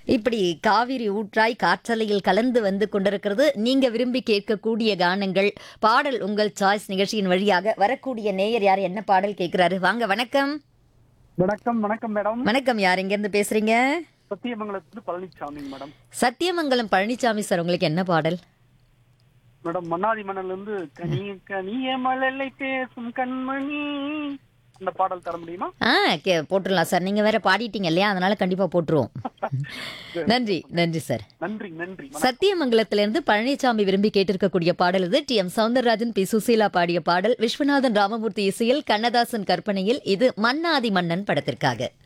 இப்படி காவிரி ஊற்றாய் காற்றலையில் கலந்து வந்து கொண்டிருக்கிறது நீங்க விரும்பி கேட்கக்கூடிய கானங்கள் பாடல் உங்கள் சாய்ஸ் நிகழ்ச்சியின் வழியாக வரக்கூடிய நேயர் யார் என்ன பாடல் கேட்கிறாரு வாங்க வணக்கம் வணக்கம் வணக்கம் மேடம் வணக்கம் யார் எங்க இருந்து பேசுறீங்க சத்தியமங்கலத்துல பழனிசாமி மேடம் சத்தியமங்கலம் பழனிசாமி சார் உங்களுக்கு என்ன பாடல் மேடம் மன்னாதி மன்னன்ல இருந்து கனிய கனிய மழலை பேசும் கண்மணி அந்த பாடல் தர முடியுமா ஆ கே போட்டுடலாம் சார் நீங்க வேற பாடிட்டீங்க இல்லையா அதனால கண்டிப்பா போட்டுருவோம் நன்றி நன்றி சார் நன்றி நன்றி சத்தியமங்கலத்திலிருந்து பழனிசாமி விரும்பி கேட்டிருக்கக்கூடிய பாடல் இது T M Soundararajan P Susheela பாடிய பாடல் விஸ்வநாதன் ராமமூர்த்தி இசையில் கண்ணதாசன் கற்பனையில் இது மன்னாதி மன்னன் படத்திற்காக